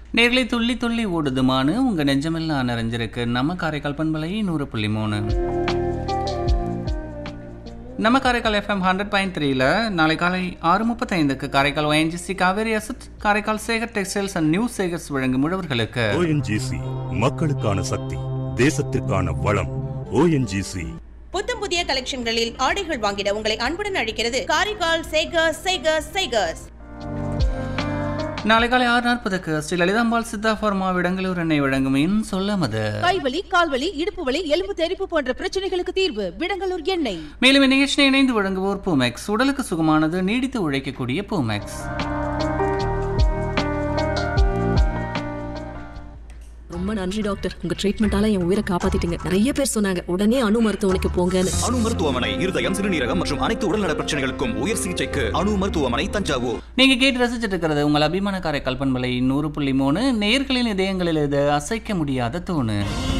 நேர்களை துள்ளி துள்ளி ஓடுதுமானு உங்க நெஞ்சமெல்லாம் நிறைஞ்சிருக்கு நம்ம காரைக்கால் பண்பலை நூறு புள்ளி மூணு நம்ம காரைக்கால் எஃப்எம் ஹண்ட்ரட் பாயிண்ட் த்ரீல நாளை காலை ஆறு முப்பத்தைந்துக்கு Karaikal ONGC Kaveri asset Karaikal Sekar textiles and new Sekars வழங்கும் முழவர்களுக்கு ஓஎன்ஜிசி மக்களுக்கான சக்தி தேசத்திற்கான வளம் ஓஎன்ஜிசி புத்தம் புதிய கலெக்ஷன்களில் ஆடைகள் வாங்கிட உங்களை அன்புடன் அழைக்கிறது காரைக்கால் சேகர்ஸ் சேகர்ஸ் சேகர்ஸ் நாளை காலை ஆறு நாற்பதுக்கு ஸ்ரீ லலிதாம்பாள் சித்தா ஃபார்மா விடங்களூர் எண்ணெய் வழங்கும் இன் சொல்லமது கைவலி கால்வலி இடுப்பு வலி எலும்பு தெறிப்பு போன்ற பிரச்சனைகளுக்கு தீர்வு விடங்கலூர் எண்ணெய் மேலும் இந்நிகழ்ச்சியை இணைந்து வழங்குவோர் பூமேக்ஸ் உடலுக்கு சுகமானது நீடித்து உழைக்கக்கூடிய பூமேக்ஸ் ரொம்ப நன்றி டாக்டர் உங்க ட்ரீட்மெண்டால என் உயிரை காப்பாத்திட்டீங்க நிறைய பேர் சொன்னாங்க உடனே அணு மருத்துவமனைக்கு போங்கன்னு அணு மருத்துவமனை இருதயம் சிறுநீரகம் மற்றும் அனைத்து உடல்நல பிரச்சனைகளுக்கும் உயர் சிகிச்சைக்கு அணு மருத்துவமனை தஞ்சாவூர் நீங்க கேட்டு ரசிச்சிட்டு இருக்கிறது உங்கள் அபிமான காரைக்கால் பண்பலை நூறு புள்ளி மூணு நேர்களின் இதயங்களில் இது அசைக்க முடியாத தூணு